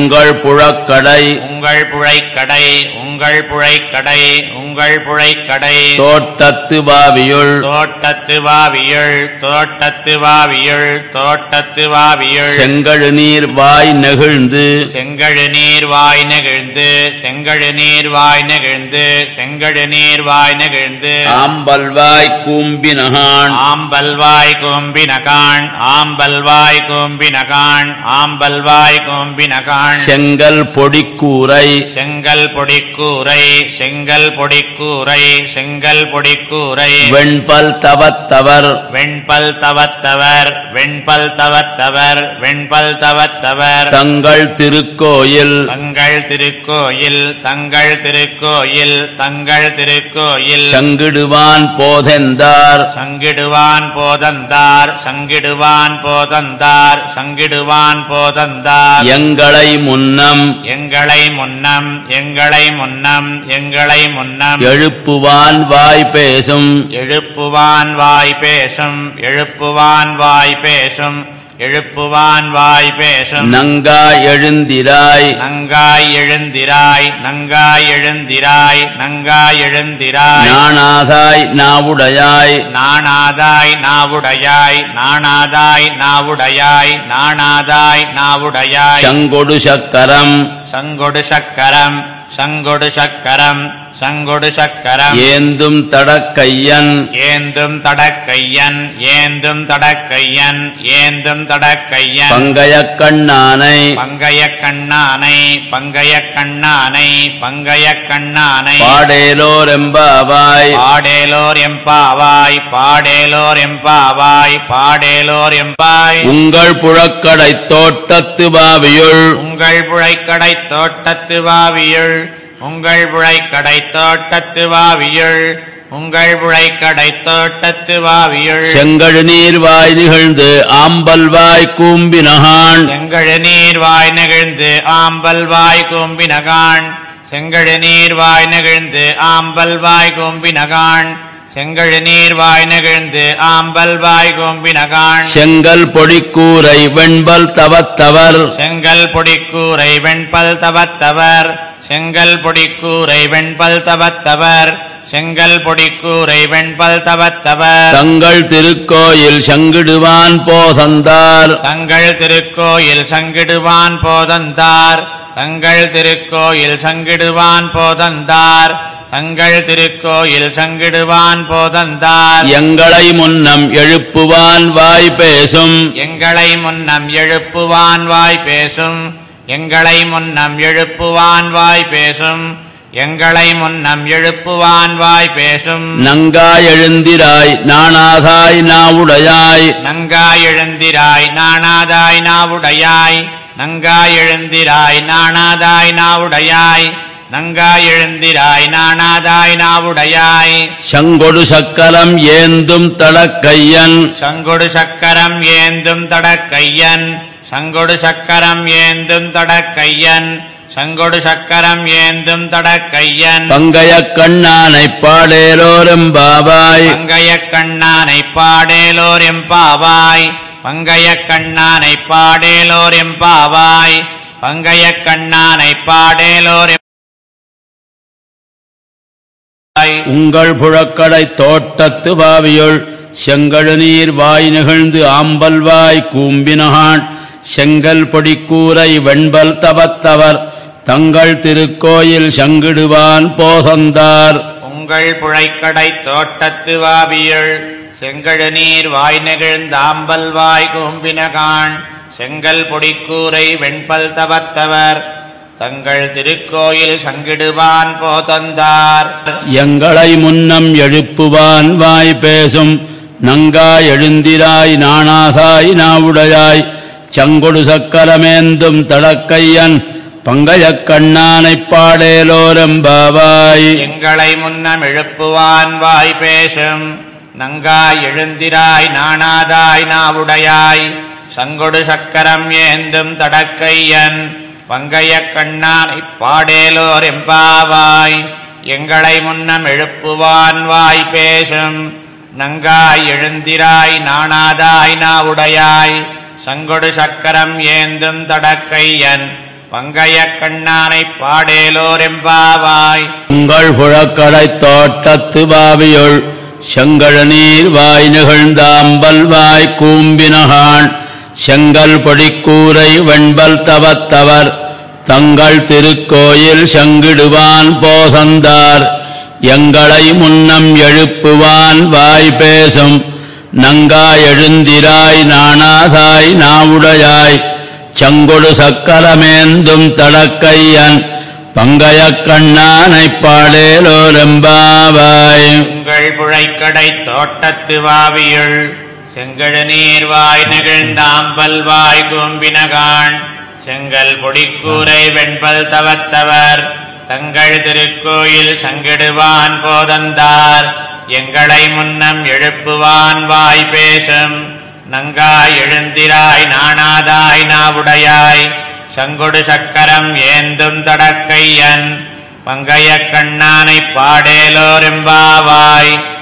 உங்கள் புழக்கடை உங்கள் புழைக்கடை உங்கள் புழைக்கடை உங்கள் புழைக்கடை தோட்டத்து பாவியுள் தோட்டத்து வாவியுள் தோட்டத்து வாவியுள் தோட்டத்து வாவியுள் செங்கழு நீர் வாய் நெகிழ்ந்து செங்கழு நீர் வாய் நெகிழ்ந்து செங்கழு நீர் வாய் நெகிழ்ந்து செங்கழு நீர் வாய் நெகிழ்ந்து ஆம்பல்வாய் கூம்பினகான் ஆம்பல்வாய் கோம்பினகான் ஆம்பல்வாய் கோம்பினகான் ஆம்பல்வாய் கோம்பினகான் செங்கல் பொடிக்கூரை செங்கல் பொடிக்கூரை செங்கல் பொடிக்கூரை செங்கல் பொடிக்கூரை வெண்பல் தவத்தவர் வெண்பல் தவத்தவர் வெண்பல் தவத்தவர் வெண்பல் தவத்தவர் தங்கள் திருக்கோயில் தங்கள் திருக்கோயில் தங்கள் திருக்கோயில் தங்கள் திருக்கோயில் சங்கிடுவான் போதெந்தார் சங்கிடுவான் போதந்தார் சங்கிடுவான் போதந்தார் சங்கிடுவான் போதந்தார் எங்களை முன்னம் எங்களை முன்னம் எங்களை முன்னம் எங்களை முன்னம் எழுப்புவான் வாய் பேசும் எழுப்புவான் வாய் பேசும் எழுப்புவான் வாய் பேசும் எழுப்புவான் வாய் பேசும் நங்கா எழுந்திராய் நங்காய் எழுந்திராய் நங்காய் எழுந்திராய் நங்காய் எழுந்திராய் ஞானாதாய் நாவுடையாய் நாணாதாய் நாவுடையாய் நாணாதாய் நாவுடையாய் நாணாதாய் நாவுடையாய் சங்கொடு சக்கரம் சங்கொடு சக்கரம் சங்கொடு சக்கரம் சங்கொடு சக்கரம் ஏந்தும் தடக்கையன் ஏந்தும் தடக்கையன் ஏந்தும் தடக்கையன் ஏந்தும் தடக்கையன் பங்கய கண்ணானை பங்கைய கண்ணானை பங்கைய கண்ணானை பங்கைய கண்ணானை பாடேலோர் எம்பாவாய் பாடேலோர் எம்பாவாய் பாடேலோர் எம்பாவாய் பாடேலோர் எம்பாய் உங்கள் புழக்கடை தோட்டத்து பாவியுள் உங்கள் புழைக்கடை தோட்டத்து வாவியுள் உங்கள் புழைக்கடை தோட்டத்து வாவியுள் உங்கள் புழைக்கடை தோட்டத்து வாவியுள் செங்கழு நீர் வாய் நிகழ்ந்து ஆம்பல் வாய் கூம்பினகான் செங்கழு நீர் வாய் நெகிழ்ந்து ஆம்பல் வாய் கூம்பினகான் செங்கழு நீர் வாய் நெகிழ்ந்து ஆம்பல் வாய் கூம்பினகான் செங்கழு நீர் வாய் நெகிழ்ந்து ஆம்பல் வாய் கூம்பினகான் செங்கல் பொடிக்கூரை வெண்பல் தவத்தவர் செங்கல் பொடிக்கூரை வெண்பல் தவத்தவர் செங்கல் பொடிக்கூரை வெண்பல் தவத்தவர் செங்கல் பொடிக்கூரை வெண்பல் தவத்தவர் தங்கள் திருக்கோயில் சங்கிடுவான் போதந்தார் தங்கள் திருக்கோயில் சங்கிடுவான் போதந்தார் தங்கள் திருக்கோயில் சங்கிடுவான் போதந்தார் தங்கள் திருக்கோயில் சங்கிடுவான் போதந்தார் எங்களை முன்னம் எழுப்புவான் வாய் பேசும் எங்களை முன்னம் எழுப்புவான் வாய் பேசும் எங்களை முன்னம் எழுப்புவான் வாய் பேசும் எங்களை முன்னம் எழுப்புவான் வாய் பேசும் நங்கா எழுந்திராய் நாணாதாய் நாவுடையாய் நங்காய் எழுந்திராய் நாணாதாய் நாவுடையாய் நங்காய் எழுந்திராய் நாணாதாய் நாவுடையாய் நங்காய் எழுந்திராய் நாணாதாய் நாவுடையாய் சங்கொடு சக்கரம் ஏந்தும் தடக்கையன் சங்கொடு சக்கரம் ஏந்தும் தடக்கையன் சங்கொடு சக்கரம் ஏந்தும் தடக்கையன் சங்கொடு சக்கரம் ஏந்தும் தடக்கையன் பங்கய கண்ணானை பாடேலோரெம்பாவாய் பங்கைய கண்ணானை பாடேலோர் எம்பாவாய் பங்கைய கண்ணானை பாடேலோர் எம்பாவாய் பங்கைய கண்ணானை பாடேலோர் எம்பாவாய் உங்கள் புழக்கடை தோட்டத்து பாவியுள் செங்கழு நீர் வாய் நிகழ்ந்து ஆம்பல் வாய் கூம்பினகான் செங்கல் பொடிக்கூரை வெண்பல் தவத்தவர் தங்கள் திருக்கோயில் சங்கிடுவான் போதந்தார் உங்கள் புழைக்கடை தோட்டத்து வாவியுள் செங்கழு நீர் வாய் நெகிழ்ந்தாம்பல் வாய் கூம்பினகான் செங்கல் பொடிக்கூரை வெண்பல் தவத்தவர் தங்கள் திருக்கோயில் சங்கிடுவான் போதந்தார் எங்களை முன்னம் எழுப்புவான் வாய் பேசும் நங்கா எழுந்திராய் நாணாதாய் நாவுடையாய் சங்கொடு சக்கரமேந்தும் தடக்கையன் பங்கயக் கண்ணானைப் பாடேலோரெம்பாவாய் எங்களை முன்னம் எழுப்புவான் வாய் பேசும் நங்காய் எழுந்திராய் நாணாதாய் நாவுடையாய் சங்கொடு சக்கரம் ஏந்தும் தடக்கையன் பங்கைய கண்ணானை பாடேலோர் எம்பாவாய் எங்களை முன்னம் எழுப்புவான் வாய் பேசும் நங்காய் எழுந்திராய் நாணாதாய் நாவுடையாய் சங்கொடு சக்கரம் ஏந்தும் தடக்கையன் பங்கய கண்ணானை பாடேலோரெம்பாவாய் உங்கள் புழக்கடைத் தோட்டத்து பாவியுள் செங்கழநீர் வாய் நிகழ்ந்தாம்பல் வாய் கூம்பினகான் செங்கல் பொடிக்கூரை வெண்பல் தவத்தவர் தங்கள் திருக்கோயில் செங்கிடுவான் போதந்தார் எங்களை முன்னம் எழுப்புவான் வாய் பேசும் நங்காய் எழுந்திராய் நாணாதாய் நாவுடையாய் சங்கொடு சக்கரமேந்தும் தடக்கையன் பங்கயக் கண்ணானைப் பாடேலோரெம்பாவாய் உங்கள் புழைக்கடை தோட்டத்து வாவியுள் செங்கழு நீர்வாய் நெகிழ்ந்தாம்பல் வாய் கூம்பினகான் செங்கல் பொடிக்கூரை வெண்பல் தவத்தவர் தங்கள் திருக்கோயில் சங்கிடுவான் போதந்தார் எங்களை முன்னம் எழுப்புவான் வாய் பேசும் நங்காய் எழுந்திராய் நாணாதாய் நாவுடையாய் சங்கொடு சக்கரம் ஏந்தும் தடக்கையன் பங்கைய கண்ணானை பாடேலோரெம்பாவாய்